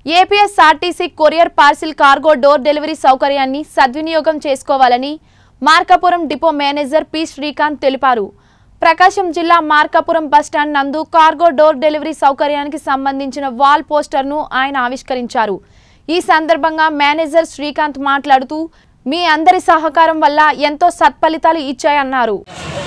APSRTC courier parcel cargo door delivery సౌకర్యాన్ని సద్వినియోగం చేసుకోవాలని Markapuram depot manager P Srikanth తెలిపారు ప్రకాశం జిల్లా మార్కాపురం బస్టాండ్ నందు కార్గో డోర్ డెలివరీ సౌకర్యానికి సంబంధించిన వాల్ పోస్టర్ను ఆయన ఆవిష్కరించారు ఈ సందర్భంగా మేనేజర్ శ్రీకాంత్ మాట్లాడుతూ మీ అందరి సహకారం వల్ల ఎంతో సత్ఫలితాలు ఇచ్చాయన్నారు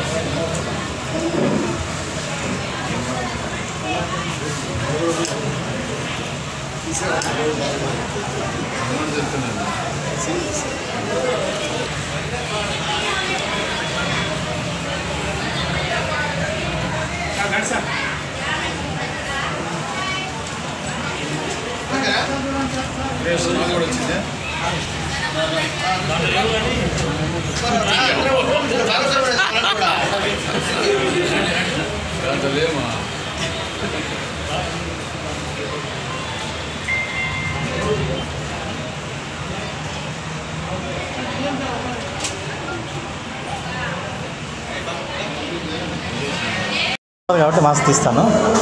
కాబట్టి మాస్క్ తీస్తాను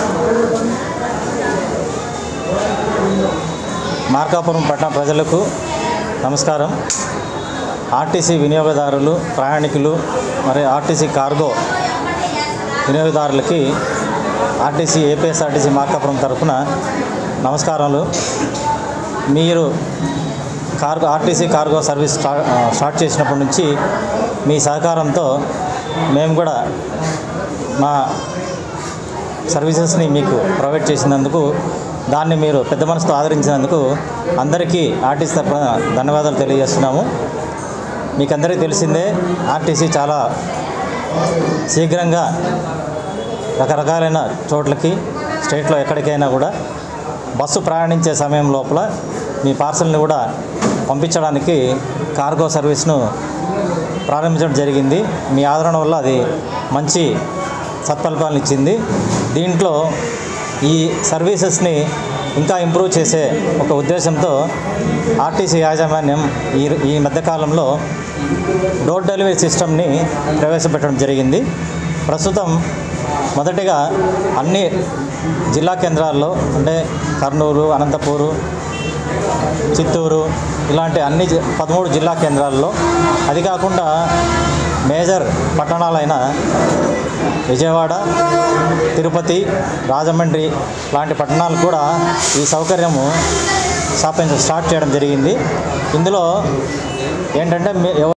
మార్కాపురం పట్టణ ప్రజలకు నమస్కారం ఆర్టీసీ వినియోగదారులు ప్రయాణికులు మరి ఆర్టీసీ కార్గో వినియోగదారులకి ఆర్టీసీ ఏపీఎస్ఆర్టీసీ మార్కాపురం తరఫున నమస్కారాలు మీరు కార్గో ఆర్టీసీ కార్గో సర్వీస్ స్టా- ఆ, స్టార్ట్ చేసినప్పటి నుంచి మీ సహకారంతో మేము కూడా మా సర్వీసెస్ని మీకు ప్రొవైడ్ చేసినందుకు దాన్ని మీరు పెద్ద మనసుతో ఆదరించినందుకు అందరికీ ఆర్టీసీ తరఫున ధన్యవాదాలు తెలియజేస్తున్నాము మీకు అందరికీ తెలిసిందే ఆర్టీసీ చాలా శీఘ్రంగా రకరకాలైన చోట్లకి స్టేట్లో ఎక్కడికైనా కూడా బస్సు ప్రయాణించే సమయం లోపల మీ పార్సల్ని కూడా పంపించడానికి కార్గో సర్వీస్ను ప్రారంభించడం జరిగింది మీ ఆదరణ వల్ల అది మంచి సత్ఫలితాలను ఇచ్చింది దీంట్లో ఈ సర్వీసెస్ని ఇంకా ఇంప్రూవ్ చేసే ఒక ఉద్దేశంతో ఆర్టీసీ యాజమాన్యం ఈ ఈ మధ్యకాలంలో డోర్ డెలివరీ సిస్టమ్ని ప్రవేశపెట్టడం జరిగింది ప్రస్తుతం మొదటిగా అన్ని జిల్లా కేంద్రాల్లో అంటే కర్నూలు అనంతపూరు చిత్తూరు ఇలాంటి అన్ని జి- పదమూడు జిల్లా కేంద్రాల్లో అది కాకుండా మేజర్ పట్టణాలైన విజయవాడ తిరుపతి రాజమండ్రి లాంటి పట్టణాలు కూడా ఈ సౌకర్యము స్థాపించ స్టార్ట్ చేయడం జరిగింది ఇందులో ఏంటంటే మీ- ఎవ-